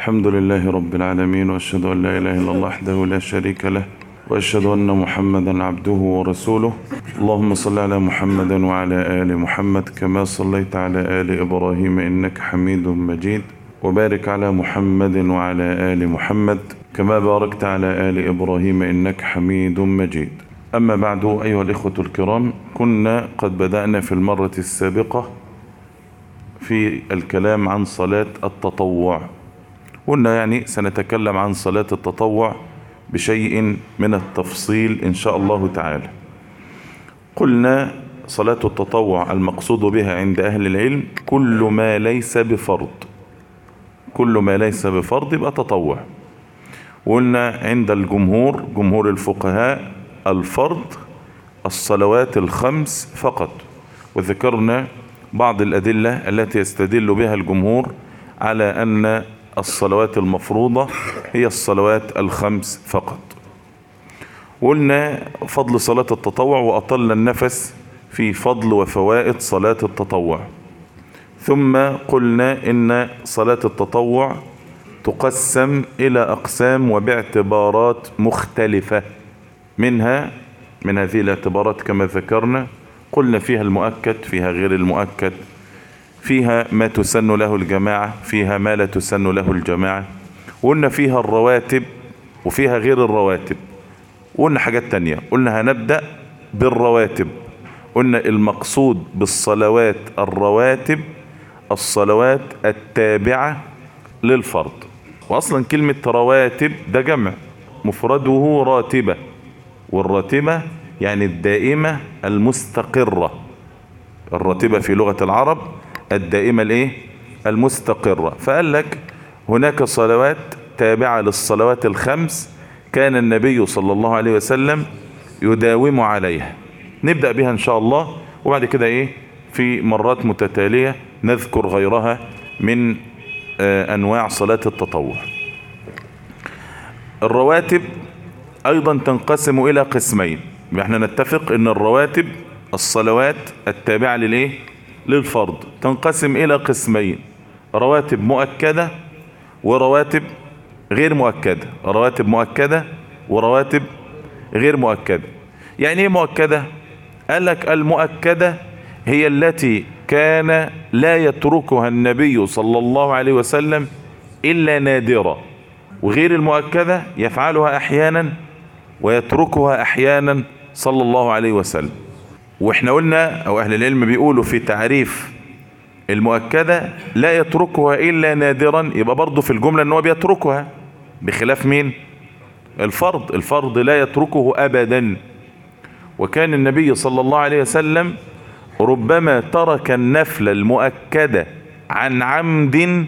الحمد لله رب العالمين وأشهد أن لا إله إلا الله وحده لا شريك له وأشهد أن محمدا عبده ورسوله اللهم صل على محمد وعلى آل محمد كما صليت على آل إبراهيم إنك حميد مجيد وبارك على محمد وعلى آل محمد كما باركت على آل إبراهيم إنك حميد مجيد أما بعد أيها الإخوة الكرام كنا قد بدأنا في المرة السابقة في الكلام عن صلاة التطوع قلنا يعني سنتكلم عن صلاة التطوع بشيء من التفصيل إن شاء الله تعالى قلنا صلاة التطوع المقصود بها عند أهل العلم كل ما ليس بفرض كل ما ليس بفرض يبقى تطوع وقلنا عند الجمهور جمهور الفقهاء الفرض الصلوات الخمس فقط وذكرنا بعض الأدلة التي يستدل بها الجمهور على أن الصلوات المفروضة هي الصلوات الخمس فقط قلنا فضل صلاة التطوع وأطل النفس في فضل وفوائد صلاة التطوع ثم قلنا إن صلاة التطوع تقسم إلى أقسام وباعتبارات مختلفة منها من هذه الاعتبارات كما ذكرنا قلنا فيها المؤكد فيها غير المؤكد فيها ما تسن له الجماعة فيها ما لا تسن له الجماعة وقلنا فيها الرواتب وفيها غير الرواتب وقلنا حاجات تانية قلنا هنبدأ بالرواتب قلنا المقصود بالصلوات الرواتب الصلوات التابعة للفرض وأصلا كلمة رواتب ده جمع مفرده راتبة والراتبة يعني الدائمة المستقرة الراتبة في لغة العرب الدائمة الايه المستقرة فقال لك هناك صلوات تابعة للصلوات الخمس كان النبي صلى الله عليه وسلم يداوم عليها نبدأ بها ان شاء الله وبعد كده ايه في مرات متتالية نذكر غيرها من آه انواع صلاة التطوع الرواتب ايضا تنقسم الى قسمين احنا نتفق ان الرواتب الصلوات التابعة للايه للفرض تنقسم الى قسمين رواتب مؤكدة ورواتب غير مؤكدة رواتب مؤكدة ورواتب غير مؤكدة يعني ايه مؤكدة قال لك المؤكدة هي التي كان لا يتركها النبي صلى الله عليه وسلم الا نادرة وغير المؤكدة يفعلها احيانا ويتركها احيانا صلى الله عليه وسلم واحنا قلنا او اهل العلم بيقولوا في تعريف المؤكدة لا يتركها الا نادرا يبقى برضه في الجملة ان هو بيتركها بخلاف مين الفرض الفرض لا يتركه ابدا وكان النبي صلى الله عليه وسلم ربما ترك النفل المؤكدة عن عمد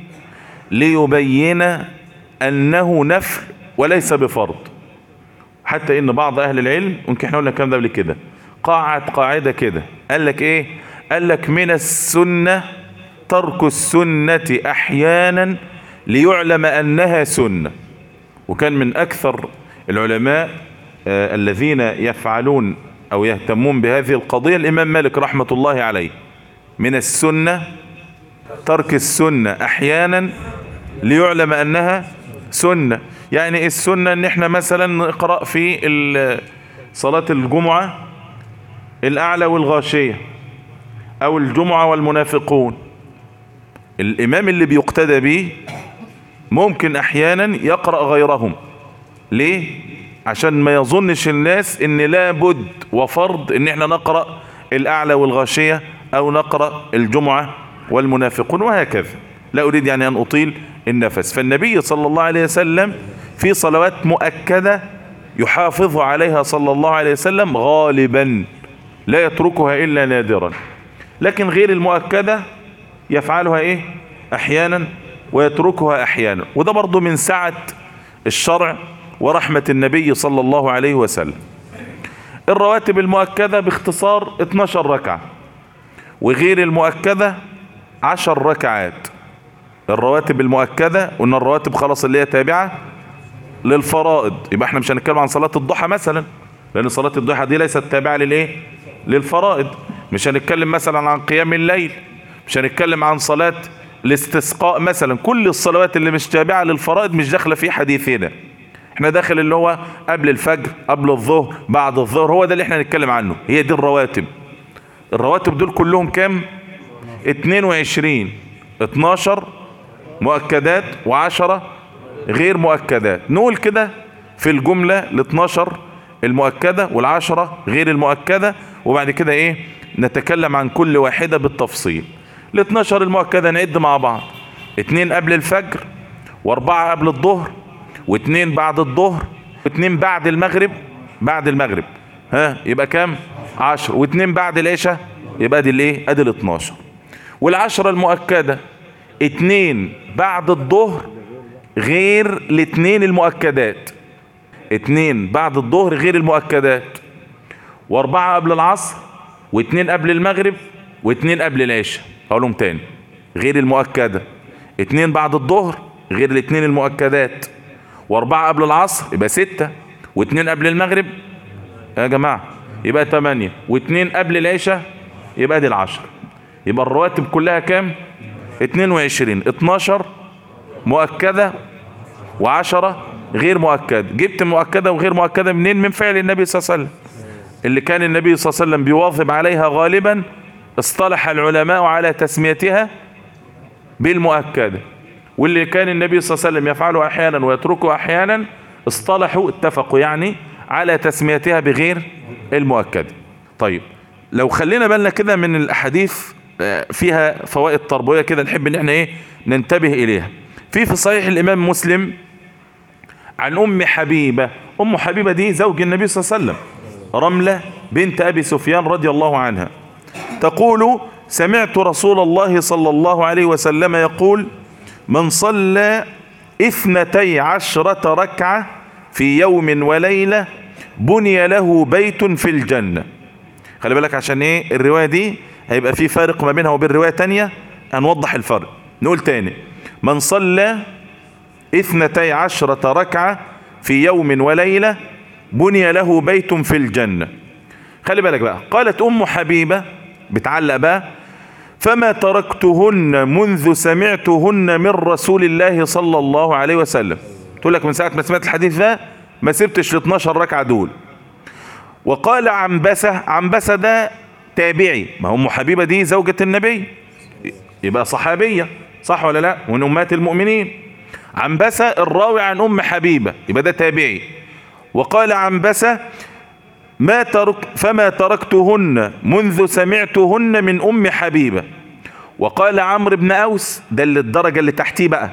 ليبين انه نفل وليس بفرض حتى ان بعض اهل العلم ممكن احنا قلنا الكلام ده قبل كده قاعد قاعدة كده قال لك ايه قال لك من السنة ترك السنة احيانا ليعلم انها سنة وكان من اكثر العلماء آه الذين يفعلون او يهتمون بهذه القضية الامام مالك رحمة الله عليه من السنة ترك السنة احيانا ليعلم انها سنة يعني السنة ان احنا مثلا نقرأ في صلاة الجمعة الاعلى والغاشية او الجمعة والمنافقون الامام اللي بيقتدى به ممكن احيانا يقرأ غيرهم ليه عشان ما يظنش الناس ان لابد وفرض ان احنا نقرأ الاعلى والغاشية او نقرأ الجمعة والمنافقون وهكذا لا اريد يعني ان اطيل النفس فالنبي صلى الله عليه وسلم في صلوات مؤكدة يحافظ عليها صلى الله عليه وسلم غالبا لا يتركها الا نادرا لكن غير المؤكدة يفعلها ايه احيانا ويتركها احيانا وده برضو من سعة الشرع ورحمة النبي صلى الله عليه وسلم الرواتب المؤكدة باختصار 12 ركعة وغير المؤكدة 10 ركعات الرواتب المؤكدة قلنا الرواتب خلاص اللي هي تابعة للفرائض يبقى احنا مش هنتكلم عن صلاة الضحى مثلا لان صلاة الضحى دي ليست تابعة للايه للفرائض مش هنتكلم مثلا عن قيام الليل مش هنتكلم عن صلاة الاستسقاء مثلا كل الصلوات اللي مش تابعة للفرائض مش داخلة في حديثنا احنا داخل اللي هو قبل الفجر قبل الظهر بعد الظهر هو ده اللي احنا هنتكلم عنه هي دي الرواتب الرواتب دول كلهم كام 22 12 مؤكدات و10 غير مؤكدات نقول كده في الجملة ال 12 المؤكدة والعشرة غير المؤكدة وبعد كده ايه نتكلم عن كل واحدة بالتفصيل ال 12 المؤكدة نعد مع بعض اتنين قبل الفجر واربعة قبل الظهر واتنين بعد الظهر واتنين بعد المغرب بعد المغرب ها يبقى كام عشر واتنين بعد العشاء يبقى دي الايه ادي ال 12 والعشرة المؤكدة اتنين بعد الظهر غير الاتنين المؤكدات اتنين بعد الظهر غير المؤكدات واربعة قبل العصر واتنين قبل المغرب واتنين قبل العشاء اقولهم تاني غير المؤكدة اتنين بعد الظهر غير الاتنين المؤكدات واربعة قبل العصر يبقى ستة واتنين قبل المغرب يا جماعة يبقى تمانية واتنين قبل العشاء يبقى دي العشر يبقى الرواتب كلها كام اتنين وعشرين اتناشر مؤكدة وعشرة غير مؤكدة جبت مؤكدة وغير مؤكدة منين من فعل النبي صلى الله عليه وسلم اللي كان النبي صلى الله عليه وسلم بيواظب عليها غالبا اصطلح العلماء على تسميتها بالمؤكدة واللي كان النبي صلى الله عليه وسلم يفعله احيانا ويتركه احيانا اصطلحوا اتفقوا يعني على تسميتها بغير المؤكدة طيب لو خلينا بالنا كده من الاحاديث فيها فوائد تربوية كده نحب ان احنا ايه ننتبه اليها في في صحيح الامام مسلم عن ام حبيبة ام حبيبة دي زوج النبي صلى الله عليه وسلم رملة بنت ابي سفيان رضي الله عنها تقول سمعت رسول الله صلى الله عليه وسلم يقول من صلى اثنتي عشرة ركعة في يوم وليلة بني له بيت في الجنة خلي بالك عشان ايه الرواية دي هيبقى في فارق ما بينها وبين رواية تانية هنوضح الفرق نقول تاني من صلى اثنتي عشرة ركعة في يوم وليلة بني له بيت في الجنة خلي بالك بقى قالت ام حبيبة بتعلق بقى فما تركتهن منذ سمعتهن من رسول الله صلى الله عليه وسلم تقول لك من ساعة ما سمعت الحديث ده ما سبتش ال 12 ركعة دول وقال عنبسة عنبسة ده تابعي ما هم حبيبة دي زوجة النبي يبقى صحابية صح ولا لا من أمات المؤمنين عنبسة الراوي عن أم حبيبة يبقى ده تابعي وقال عنبسة ما ترك فما تركتهن منذ سمعتهن من أم حبيبة وقال عمرو بن أوس ده اللي الدرجة اللي تحتيه بقى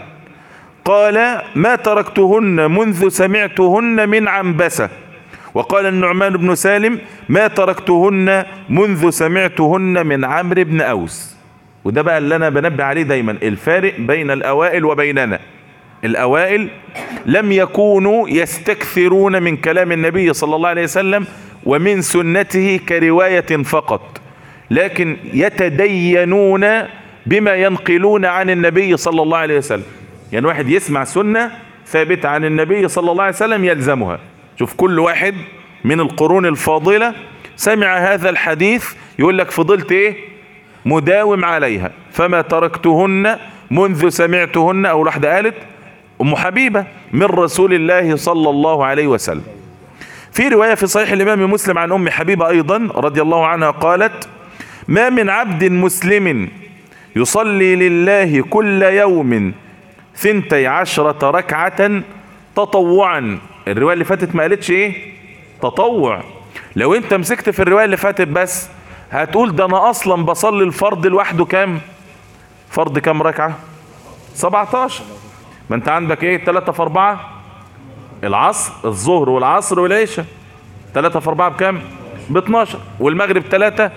قال ما تركتهن منذ سمعتهن من عنبسة وقال النعمان بن سالم ما تركتهن منذ سمعتهن من عمرو بن أوس وده بقى اللي أنا بنبه عليه دايما الفارق بين الأوائل وبيننا الأوائل لم يكونوا يستكثرون من كلام النبي صلى الله عليه وسلم ومن سنته كرواية فقط لكن يتدينون بما ينقلون عن النبي صلى الله عليه وسلم يعني واحد يسمع سنة ثابتة عن النبي صلى الله عليه وسلم يلزمها شوف كل واحد من القرون الفاضلة سمع هذا الحديث يقول لك فضلت ايه مداوم عليها فما تركتهن منذ سمعتهن او واحدة قالت ام حبيبة من رسول الله صلى الله عليه وسلم في رواية في صحيح الامام مسلم عن ام حبيبة ايضا رضي الله عنها قالت ما من عبد مسلم يصلي لله كل يوم ثنتي عشرة ركعة تطوعا الرواية اللي فاتت ما قالتش ايه تطوع لو انت مسكت في الرواية اللي فاتت بس هتقول ده انا اصلا بصلي الفرض لوحده كام فرض كام ركعة 17 ما انت عندك ايه 3 في 4 العصر الظهر والعصر والعشاء 3 في 4 بكام ب 12 والمغرب 3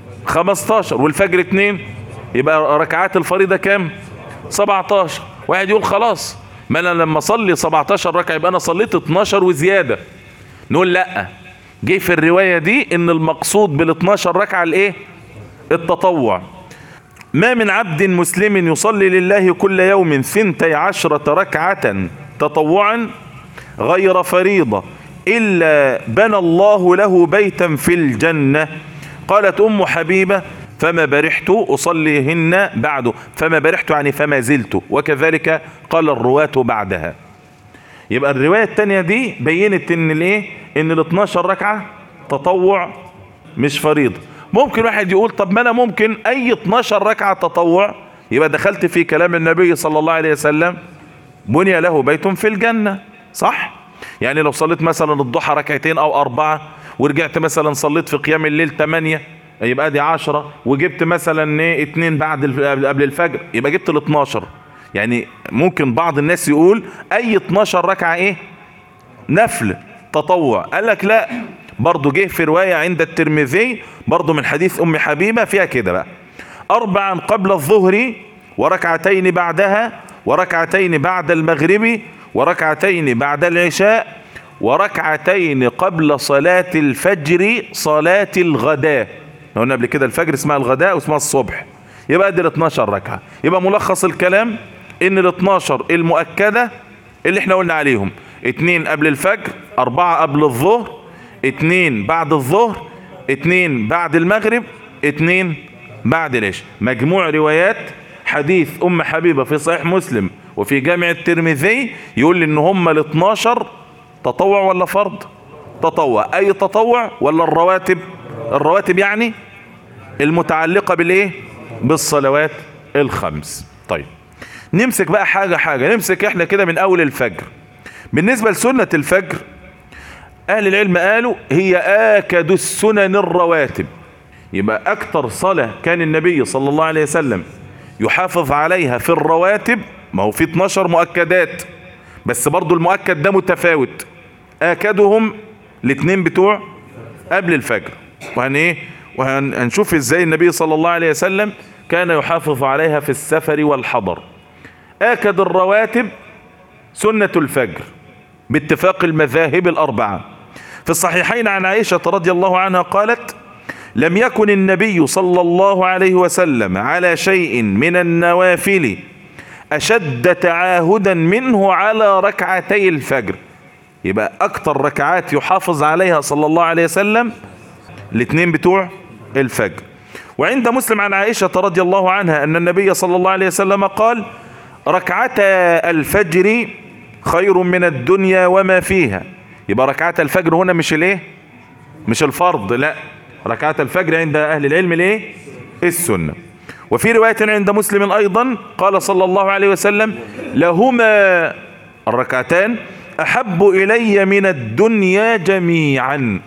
15 والفجر 2 يبقى ركعات الفريضة كام 17 واحد يقول خلاص ما انا لما اصلي 17 ركعه يبقى انا صليت 12 وزياده نقول لا جه في الروايه دي ان المقصود بال 12 ركعه الايه التطوع ما من عبد مسلم يصلي لله كل يوم ثنتي عشرة ركعة تطوعا غير فريضة إلا بنى الله له بيتا في الجنة قالت أم حبيبة فما برحت أصليهن بعد فما برحت يعني فما زلت وكذلك قال الرواة بعدها يبقى الرواية التانية دي بينت ان الايه ان ال 12 ركعة تطوع مش فريضة ممكن واحد يقول طب ما انا ممكن اي 12 ركعة تطوع يبقى دخلت في كلام النبي صلى الله عليه وسلم بني له بيت في الجنة صح يعني لو صليت مثلا الضحى ركعتين او اربعة ورجعت مثلا صليت في قيام الليل ثمانية يبقى دي عشرة وجبت مثلا ايه اتنين بعد قبل الفجر يبقى جبت ال 12 يعني ممكن بعض الناس يقول اي 12 ركعة ايه نفل تطوع قال لك لا برضو جه في رواية عند الترمذي برضو من حديث ام حبيبة فيها كده بقى اربعا قبل الظهر وركعتين بعدها وركعتين بعد المغرب وركعتين بعد العشاء وركعتين قبل صلاة الفجر صلاة الغداء قلنا قبل كده الفجر اسمها الغداء واسمها الصبح يبقى دي ال 12 ركعة يبقى ملخص الكلام ان ال 12 المؤكدة اللي احنا قلنا عليهم اتنين قبل الفجر اربعة قبل الظهر اتنين بعد الظهر اتنين بعد المغرب اتنين بعد العشاء مجموع روايات حديث ام حبيبة في صحيح مسلم وفي جامع الترمذي يقول لي ان هم ال 12 تطوع ولا فرض تطوع اي تطوع ولا الرواتب الرواتب يعني المتعلقة بالايه بالصلوات الخمس طيب نمسك بقى حاجة حاجة نمسك احنا كده من اول الفجر بالنسبة لسنة الفجر اهل العلم قالوا هي اكد السنن الرواتب يبقى اكتر صلاة كان النبي صلى الله عليه وسلم يحافظ عليها في الرواتب ما هو في 12 مؤكدات بس برضو المؤكد ده متفاوت اكدهم الاثنين بتوع قبل الفجر وهن ايه وهنشوف ازاي النبي صلى الله عليه وسلم كان يحافظ عليها في السفر والحضر اكد الرواتب سنة الفجر باتفاق المذاهب الاربعة في الصحيحين عن عائشة رضي الله عنها قالت لم يكن النبي صلى الله عليه وسلم على شيء من النوافل اشد تعاهدا منه على ركعتي الفجر يبقى اكتر ركعات يحافظ عليها صلى الله عليه وسلم الاثنين بتوع الفجر وعند مسلم عن عائشة رضي الله عنها ان النبي صلى الله عليه وسلم قال ركعتا الفجر خير من الدنيا وما فيها يبقى ركعتا الفجر هنا مش الايه مش الفرض لا ركعتا الفجر عند اهل العلم الايه السنه وفي رواية عند مسلم أيضا قال صلى الله عليه وسلم لهما الركعتان أحب إلي من الدنيا جميعا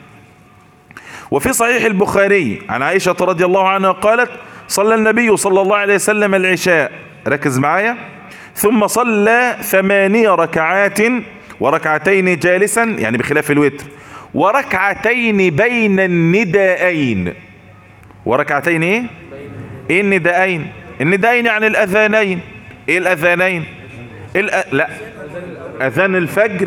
وفي صحيح البخاري عن عائشة رضي الله عنها قالت صلى النبي صلى الله عليه وسلم العشاء ركز معايا ثم صلى ثمانية ركعات وركعتين جالسا يعني بخلاف الوتر وركعتين بين الندائين وركعتين ايه ايه الندائين الندائين يعني الاذانين ايه الاذانين الأ... لا اذان الفجر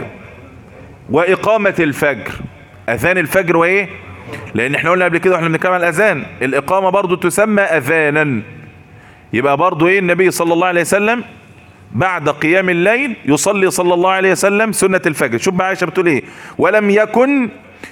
واقامة الفجر اذان الفجر وايه لان احنا قلنا قبل كده واحنا بنتكلم عن الاذان الاقامة برضو تسمى اذانا يبقى برضو ايه النبي صلى الله عليه وسلم بعد قيام الليل يصلي صلى الله عليه وسلم سنة الفجر شوف بقى عائشة بتقول ايه ولم يكن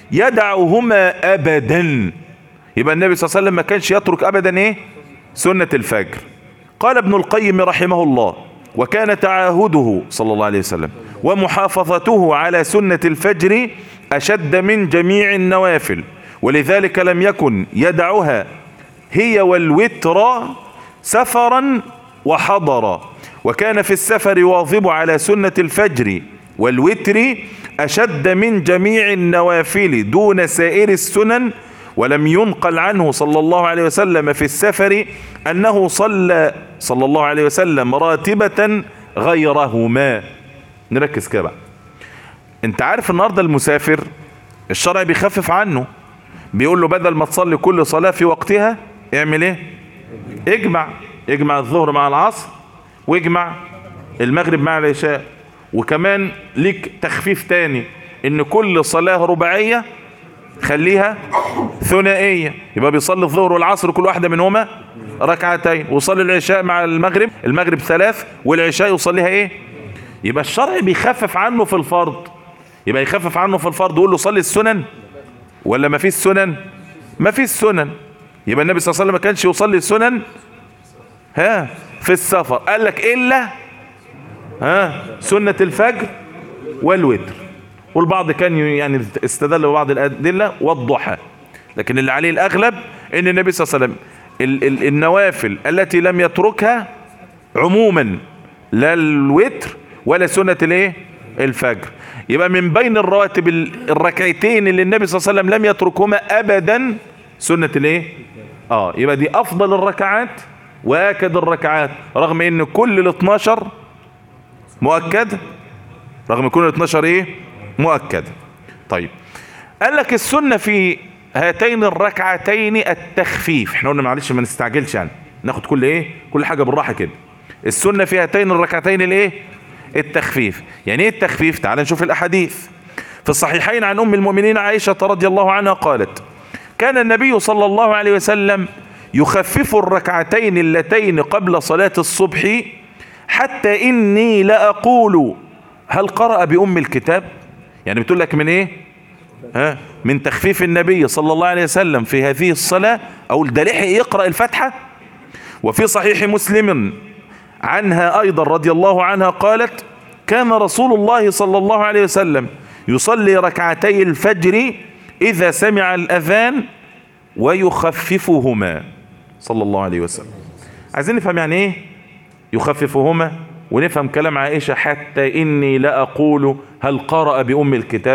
يدعهما ابدا يبقى النبي صلى الله عليه وسلم ما كانش يترك ابدا ايه سنة الفجر قال ابن القيم رحمه الله وكان تعاهده صلى الله عليه وسلم ومحافظته على سنة الفجر أشد من جميع النوافل ولذلك لم يكن يدعها هي والوتر سفرا وحضرا وكان في السفر يواظب على سنة الفجر والوتر أشد من جميع النوافل دون سائر السنن ولم ينقل عنه صلى الله عليه وسلم في السفر أنه صلى صلى الله عليه وسلم راتبة غيرهما نركز كده بقى انت عارف النهاردة المسافر الشرع بيخفف عنه بيقول له بدل ما تصلي كل صلاة في وقتها اعمل ايه اجمع اجمع الظهر مع العصر واجمع المغرب مع العشاء وكمان ليك تخفيف تاني ان كل صلاة رباعية خليها ثنائية يبقى بيصلي الظهر والعصر كل واحدة منهما ركعتين ويصلي العشاء مع المغرب المغرب ثلاث والعشاء يصليها ايه يبقى الشرع بيخفف عنه في الفرض يبقى يخفف عنه في الفرض يقول له صلي السنن ولا ما فيش سنن ما فيش سنن يبقى النبي صلى الله عليه وسلم ما كانش يصلي السنن ها في السفر قال لك الا ها سنة الفجر والوتر والبعض كان يعني استدل ببعض الأدلة والضحى لكن اللي عليه الأغلب ان النبي صلى الله عليه وسلم ال ال النوافل التي لم يتركها عموما لا الوتر ولا سنة الايه الفجر يبقى من بين الرواتب الركعتين اللي النبي صلى الله عليه وسلم لم يتركهما ابدا سنة الايه اه يبقى دي افضل الركعات واكد الركعات رغم ان كل ال 12 مؤكد رغم كل ال 12 ايه مؤكد طيب قال لك السنة في هاتين الركعتين التخفيف احنا قلنا معلش ما نستعجلش يعني ناخد كل ايه كل حاجة بالراحة كده السنة في هاتين الركعتين الايه التخفيف يعني ايه التخفيف تعال نشوف الاحاديث في الصحيحين عن ام المؤمنين عائشة رضي الله عنها قالت كان النبي صلى الله عليه وسلم يخفف الركعتين اللتين قبل صلاة الصبح حتى إني لأقول هل قرأ بأم الكتاب يعني بتقول لك من إيه ها من تخفيف النبي صلى الله عليه وسلم في هذه الصلاة أو ده لحق يقرأ الفاتحة وفي صحيح مسلم عنها أيضا رضي الله عنها قالت كان رسول الله صلى الله عليه وسلم يصلي ركعتي الفجر إذا سمع الأذان ويخففهما صلى الله عليه وسلم عايزين نفهم يعني ايه يخففهما ونفهم كلام عائشة حتى إني لأقول هل قرأ بأم الكتاب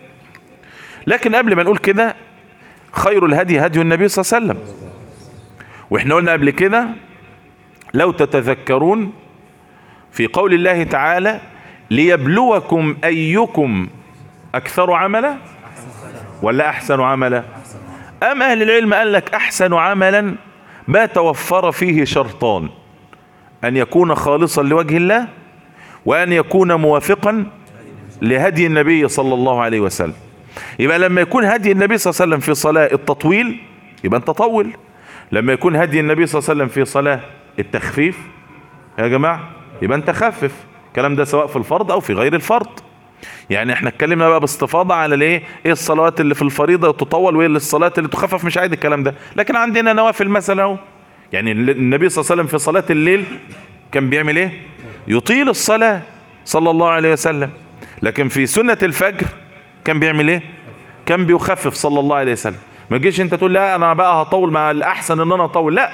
لكن قبل ما نقول كده خير الهدي هدي النبي صلى الله عليه وسلم واحنا قلنا قبل كده لو تتذكرون في قول الله تعالى ليبلوكم أيكم أكثر عملا ولا أحسن عملا أم أهل العلم قال لك أحسن عملا ما توفر فيه شرطان أن يكون خالصا لوجه الله وأن يكون موافقا لهدي النبي صلى الله عليه وسلم يبقى لما يكون هدي النبي صلى الله عليه وسلم في صلاة التطويل يبقى انت طول لما يكون هدي النبي صلى الله عليه وسلم في صلاة التخفيف يا جماعة يبقى انت خفف الكلام ده سواء في الفرض او في غير الفرض يعني احنا اتكلمنا بقى باستفاضة على الايه ايه الصلوات اللي في الفريضة تطول وايه الصلاه اللي تخفف مش عايز الكلام ده لكن عندنا نوافل مثلا اهو يعني النبي صلى الله عليه وسلم في صلاة الليل كان بيعمل ايه يطيل الصلاة صلى الله عليه وسلم لكن في سنة الفجر كان بيعمل ايه كان بيخفف صلى الله عليه وسلم ما تجيش انت تقول لا انا بقى هطول مع الاحسن ان انا اطول لا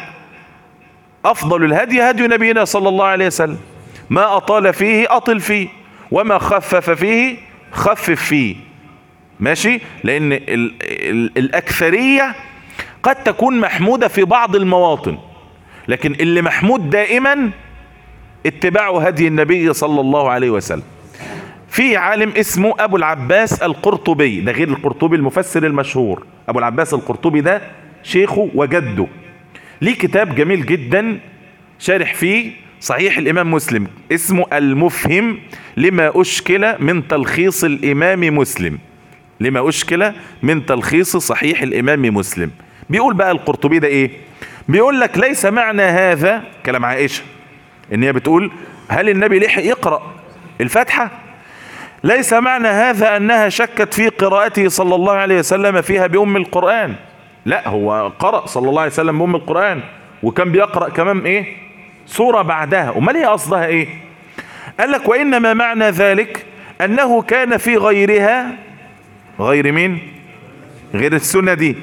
افضل الهدي هدي نبينا صلى الله عليه وسلم ما اطال فيه اطل فيه وما خفف فيه خفف فيه ماشي لان ال ال الاكثرية قد تكون محمودة في بعض المواطن لكن اللي محمود دائما اتباع هدي النبي صلى الله عليه وسلم في عالم اسمه ابو العباس القرطبي ده غير القرطبي المفسر المشهور ابو العباس القرطبي ده شيخه وجده ليه كتاب جميل جدا شارح فيه صحيح الامام مسلم اسمه المفهم لما اشكل من تلخيص الامام مسلم لما اشكل من تلخيص صحيح الامام مسلم بيقول بقى القرطبي ده ايه بيقول لك ليس معنى هذا كلام عائشة ان هي بتقول هل النبي لحق يقرأ الفاتحة ليس معنى هذا انها شكت في قراءته صلى الله عليه وسلم فيها بأم القرآن لا هو قرأ صلى الله عليه وسلم بأم القرآن وكان بيقرأ كمان ايه سورة بعدها امال هي قصدها ايه قال لك وانما معنى ذلك انه كان في غيرها غير مين غير السنة دي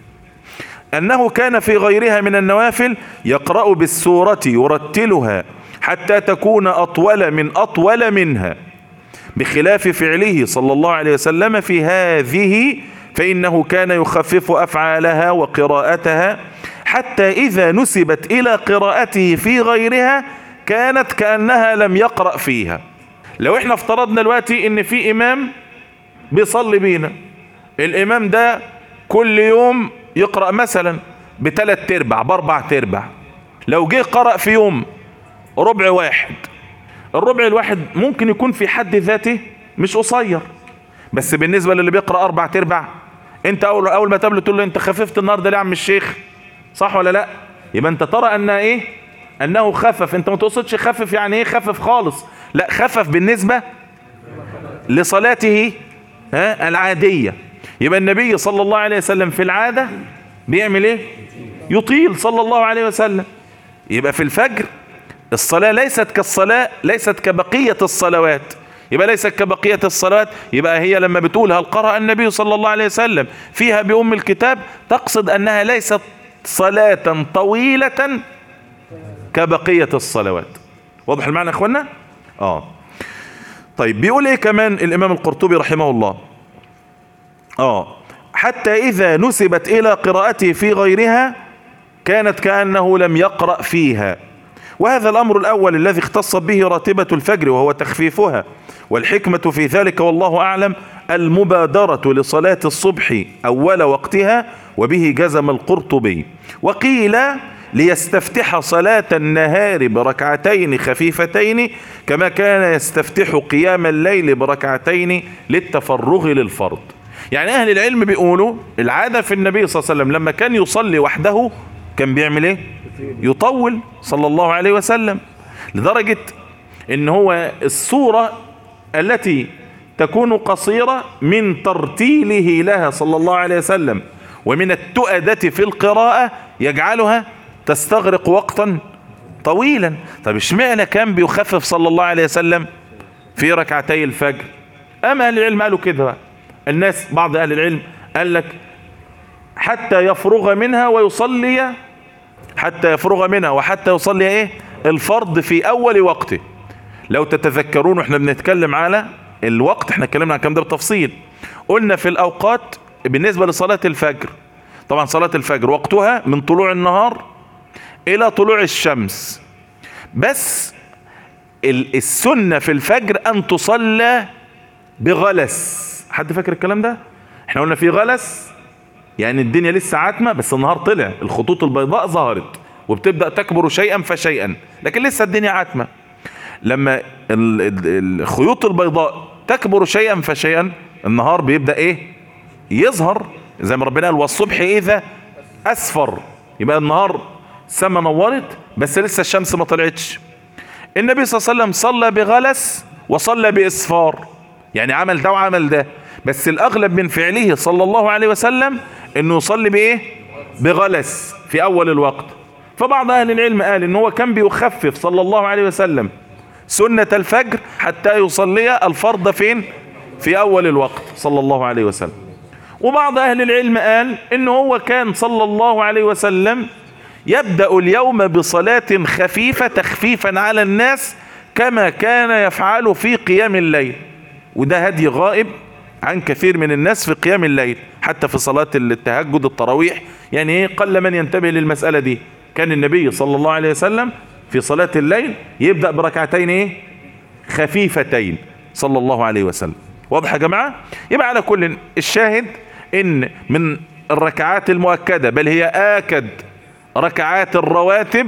أنه كان في غيرها من النوافل يقرأ بالسورة يرتلها حتى تكون أطول من أطول منها بخلاف فعله صلى الله عليه وسلم في هذه فإنه كان يخفف أفعالها وقراءتها حتى إذا نسبت إلى قراءته في غيرها كانت كأنها لم يقرأ فيها لو احنا افترضنا دلوقتي ان في امام بيصلي بينا الامام ده كل يوم يقرأ مثلا بثلاث تربع باربع تربع لو جه قرأ في يوم ربع واحد الربع الواحد ممكن يكون في حد ذاته مش قصير بس بالنسبة للي بيقرأ اربع تربع انت اول اول ما تقابله تقول له انت خففت النهارده ليه يا عم الشيخ صح ولا لا يبقى انت ترى ان ايه انه خفف انت ما تقصدش خفف يعني ايه خفف خالص لا خفف بالنسبة لصلاته ها العادية يبقى النبي صلى الله عليه وسلم في العادة بيعمل ايه يطيل صلى الله عليه وسلم يبقى في الفجر الصلاة ليست كالصلاة ليست كبقية الصلوات يبقى ليست كبقية الصلاة يبقى هي لما بتقول هل قرأ النبي صلى الله عليه وسلم فيها بأم الكتاب تقصد أنها ليست صلاة طويلة كبقية الصلوات واضح المعنى يا اخوانا اه طيب بيقول ايه كمان الامام القرطبي رحمه الله اه حتى اذا نسبت الى قراءته في غيرها كانت كأنه لم يقرأ فيها وهذا الامر الاول الذي اختص به راتبة الفجر وهو تخفيفها والحكمة في ذلك والله اعلم المبادرة لصلاة الصبح اول وقتها وبه جزم القرطبي وقيل ليستفتح صلاة النهار بركعتين خفيفتين كما كان يستفتح قيام الليل بركعتين للتفرغ للفرض يعني اهل العلم بيقولوا العادة في النبي صلى الله عليه وسلم لما كان يصلي وحده كان بيعمل ايه يطول صلى الله عليه وسلم لدرجة ان هو الصورة التي تكون قصيرة من ترتيله لها صلى الله عليه وسلم ومن التؤدة في القراءة يجعلها تستغرق وقتا طويلا طب اشمعنى كان بيخفف صلى الله عليه وسلم في ركعتي الفجر اما اهل العلم قالوا كده الناس بعض اهل العلم قال لك حتى يفرغ منها ويصلي حتى يفرغ منها وحتى يصلي ايه الفرض في اول وقته لو تتذكرون واحنا بنتكلم على الوقت احنا اتكلمنا عن الكلام ده بالتفصيل قلنا في الاوقات بالنسبة لصلاة الفجر طبعا صلاة الفجر وقتها من طلوع النهار الى طلوع الشمس بس السنة في الفجر ان تصلى بغلس حد فاكر الكلام ده احنا قلنا في غلس يعني الدنيا لسه عاتمة بس النهار طلع الخطوط البيضاء ظهرت وبتبدأ تكبر شيئا فشيئا لكن لسه الدنيا عاتمة لما الخيوط البيضاء تكبر شيئا فشيئا النهار بيبدأ ايه يظهر زي ما ربنا قال والصبح اذا اسفر يبقى النهار السما نورت بس لسه الشمس ما طلعتش النبي صلى الله عليه وسلم صلى بغلس وصلى باسفار يعني عمل ده وعمل ده بس الاغلب من فعله صلى الله عليه وسلم انه يصلي بايه بغلس في اول الوقت فبعض اهل العلم قال ان هو كان بيخفف صلى الله عليه وسلم سنة الفجر حتى يصلي الفرض فين في اول الوقت صلى الله عليه وسلم وبعض اهل العلم قال ان هو كان صلى الله عليه وسلم يبدأ اليوم بصلاة خفيفة تخفيفا على الناس كما كان يفعل في قيام الليل وده هدي غائب عن كثير من الناس في قيام الليل حتى في صلاة التهجد التراويح يعني ايه قل من ينتبه للمسألة دي كان النبي صلى الله عليه وسلم في صلاة الليل يبدأ بركعتين ايه خفيفتين صلى الله عليه وسلم واضح يا جماعة يبقى على كل الشاهد ان من الركعات المؤكدة بل هي آكد ركعات الرواتب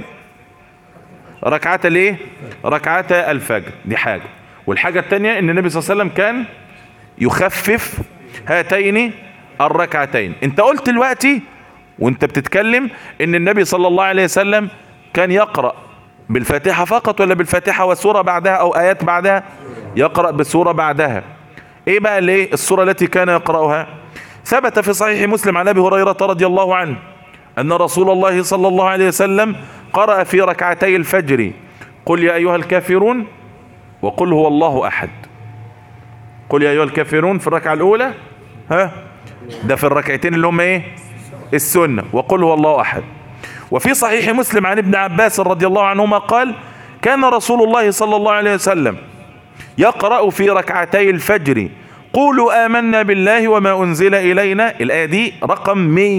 ركعات الايه ركعات الفجر دي حاجة والحاجة التانية ان النبي صلى الله عليه وسلم كان يخفف هاتين الركعتين انت قلت دلوقتي وانت بتتكلم ان النبي صلى الله عليه وسلم كان يقرأ بالفاتحة فقط ولا بالفاتحة وسورة بعدها او ايات بعدها يقرأ بسورة بعدها ايه بقى ليه السورة التي كان يقرأها ثبت في صحيح مسلم عن ابي هريرة رضي الله عنه ان رسول الله صلى الله عليه وسلم قرأ في ركعتي الفجر قل يا ايها الكافرون وقل هو الله احد قل يا ايها الكافرون في الركعة الاولى ها ده في الركعتين اللي هم ايه السنة وقل هو الله احد وفي صحيح مسلم عن ابن عباس رضي الله عنهما قال كان رسول الله صلى الله عليه وسلم يقرأ في ركعتي الفجر قولوا آمنا بالله وما أنزل إلينا الآية دي رقم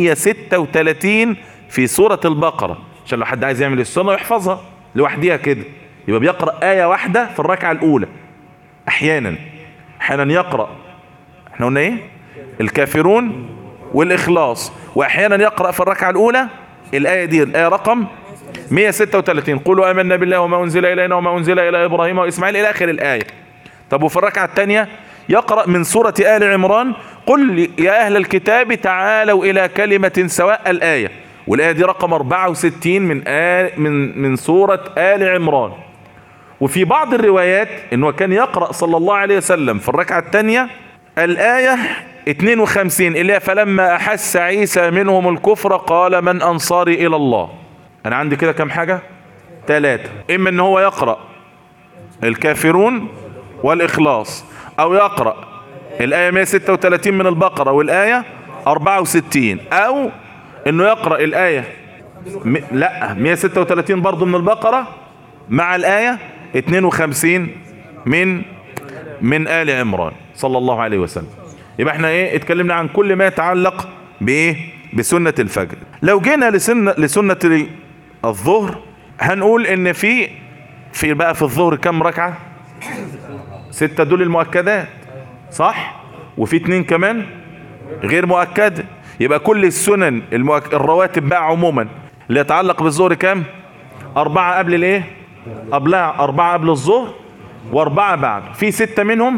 136 في سورة البقرة عشان لو حد عايز يعمل السنة ويحفظها لوحديها كده يبقى بيقرأ آية واحدة في الركعة الأولى أحيانا أحيانا يقرأ احنا قلنا ايه الكافرون والإخلاص وأحيانا يقرأ في الركعة الأولى الآية دي الآية رقم 136 قولوا آمنا بالله وما أنزل إلينا وما أنزل إلى إبراهيم وإسماعيل إلى آخر الآية طب وفي الركعة الثانية يقرأ من سورة آل عمران قل يا أهل الكتاب تعالوا إلى كلمة سواء الآية والآية دي رقم 64 من آل من من سورة آل عمران وفي بعض الروايات انه كان يقرأ صلى الله عليه وسلم في الركعة الثانية الآية 52 اللي هي فلما احس عيسى منهم الكفر قال من انصاري الى الله انا عندي كده كم حاجة ثلاثة اما ان هو يقرأ الكافرون والاخلاص او يقرأ الاية 136 من البقرة والاية 64 او انه يقرأ الاية م... لا 136 برضو من البقرة مع الاية 52 من من آل عمران صلى الله عليه وسلم يبقى احنا ايه اتكلمنا عن كل ما يتعلق بايه بسنة الفجر لو جينا لسنة, لسنة الظهر هنقول ان في في بقى في الظهر كم ركعة ستة دول المؤكدات صح وفي اتنين كمان غير مؤكد يبقى كل السنن المؤك... الرواتب بقى عموما اللي يتعلق بالظهر كام اربعة قبل الايه قبلها اربعة قبل الظهر واربعة بعد في ستة منهم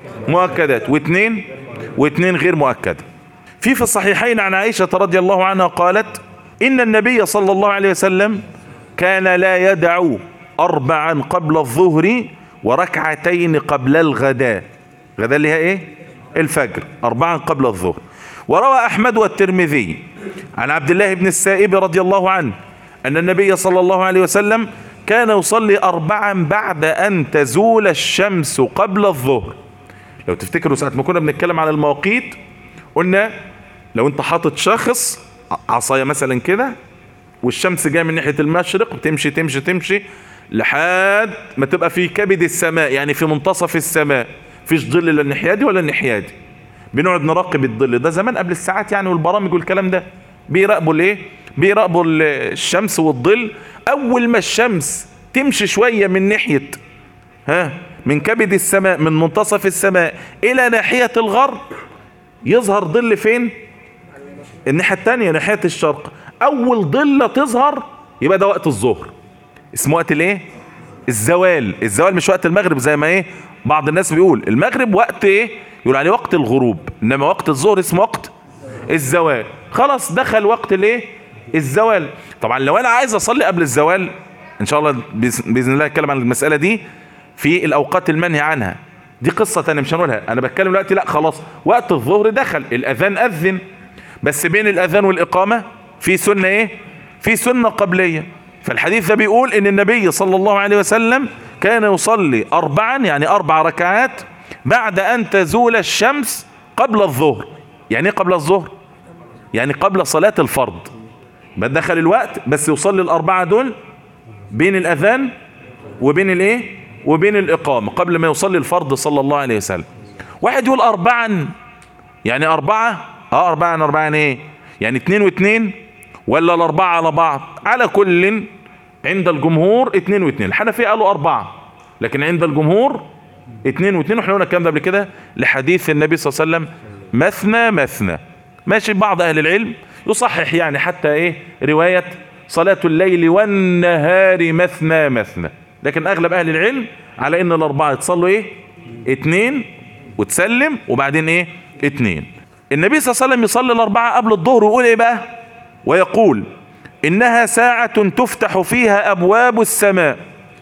مؤكدات واثنين واثنين غير مؤكدة في في الصحيحين عن عائشة رضي الله عنها قالت إن النبي صلى الله عليه وسلم كان لا يدع أربعا قبل الظهر وركعتين قبل الغداء غداء اللي هي إيه الفجر أربعا قبل الظهر وروى أحمد والترمذي عن عبد الله بن السائب رضي الله عنه أن النبي صلى الله عليه وسلم كان يصلي أربعا بعد أن تزول الشمس قبل الظهر لو تفتكروا ساعة ما كنا بنتكلم على المواقيت قلنا لو انت حاطط شخص عصاية مثلا كده والشمس جايه من ناحية المشرق بتمشي تمشي تمشي لحد ما تبقى في كبد السماء يعني في منتصف السماء فيش ظل لا الناحية دي ولا الناحية دي بنقعد نراقب الظل ده زمان قبل الساعات يعني والبرامج والكلام ده بيراقبوا الايه بيراقبوا الشمس والظل اول ما الشمس تمشي شوية من ناحية ها من كبد السماء من منتصف السماء الى ناحية الغرب يظهر ظل فين الناحية التانية ناحية الشرق اول ظلة تظهر يبقى ده وقت الظهر اسمه وقت الايه الزوال الزوال مش وقت المغرب زي ما ايه بعض الناس بيقول المغرب وقت ايه يقول عليه وقت الغروب انما وقت الظهر اسمه وقت الزوال خلاص دخل وقت الايه الزوال طبعا لو انا عايز اصلي قبل الزوال ان شاء الله باذن الله اتكلم عن المساله دي في الاوقات المنهي عنها دي قصه ثانيه مش هنقولها انا بتكلم دلوقتي لا خلاص وقت الظهر دخل الاذان اذن بس بين الاذان والاقامه في سنه ايه في سنه قبليه فالحديث ده بيقول ان النبي صلى الله عليه وسلم كان يصلي اربعا يعني اربع ركعات بعد ان تزول الشمس قبل الظهر يعني ايه قبل الظهر يعني قبل صلاة الفرض بدخل الوقت بس يصلي الاربعة دول بين الاذان وبين الايه وبين الاقامة قبل ما يصلي الفرض صلى الله عليه وسلم واحد يقول اربعا يعني اربعة اه اربعا اربعا ايه يعني اتنين واتنين ولا الاربعة على بعض على كل عند الجمهور اتنين واتنين الحنفية قالوا اربعة لكن عند الجمهور اتنين واتنين واحنا قلنا الكلام ده قبل كده لحديث النبي صلى الله عليه وسلم مثنى مثنى ماشي بعض اهل العلم يصحح يعني حتى ايه رواية صلاة الليل والنهار مثنى مثنى لكن اغلب اهل العلم على ان الاربعة تصلوا ايه اتنين وتسلم وبعدين ايه اتنين النبي صلى الله عليه وسلم يصلي الاربعة قبل الظهر ويقول ايه بقى ويقول انها ساعة تفتح فيها ابواب السماء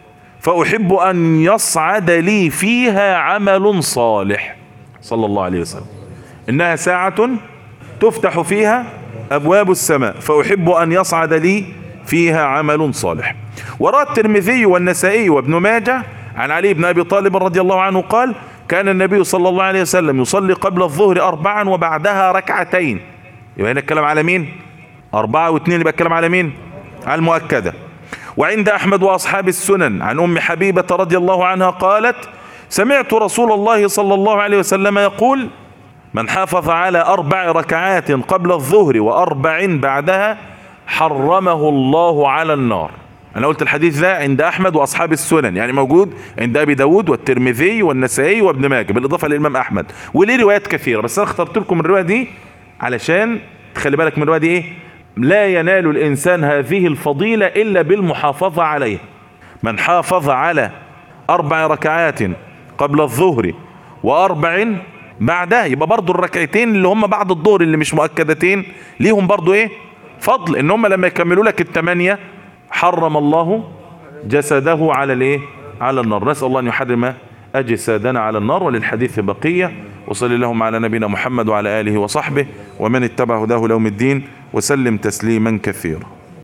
فاحب ان يصعد لي فيها عمل صالح صلى الله عليه وسلم انها ساعة تفتح فيها ابواب السماء فاحب ان يصعد لي فيها عمل صالح وراى الترمذي والنسائي وابن ماجه عن علي بن ابي طالب رضي الله عنه قال كان النبي صلى الله عليه وسلم يصلي قبل الظهر اربعا وبعدها ركعتين يبقى هنا الكلام على مين اربعة واثنين يبقى الكلام على مين على المؤكدة وعند احمد واصحاب السنن عن ام حبيبة رضي الله عنها قالت سمعت رسول الله صلى الله عليه وسلم يقول من حافظ على اربع ركعات قبل الظهر واربع بعدها حرمه الله على النار انا قلت الحديث ده عند احمد واصحاب السنن يعني موجود عند ابي داود والترمذي والنسائي وابن ماجه بالاضافه للامام احمد وليه روايات كثيره بس انا اخترت لكم الروايه دي علشان تخلي بالك من الروايه دي ايه لا ينال الانسان هذه الفضيله الا بالمحافظه عليها من حافظ على اربع ركعات قبل الظهر واربع بعدها يبقى برضو الركعتين اللي هم بعد الظهر اللي مش مؤكدتين ليهم برضو ايه فضل ان هم لما يكملوا لك الثمانية حرم الله جسده على الايه على النار نسأل الله ان يحرم اجسادنا على النار وللحديث بقية وصل اللهم على نبينا محمد وعلى آله وصحبه ومن اتبع هداه لوم الدين وسلم تسليما كثيرا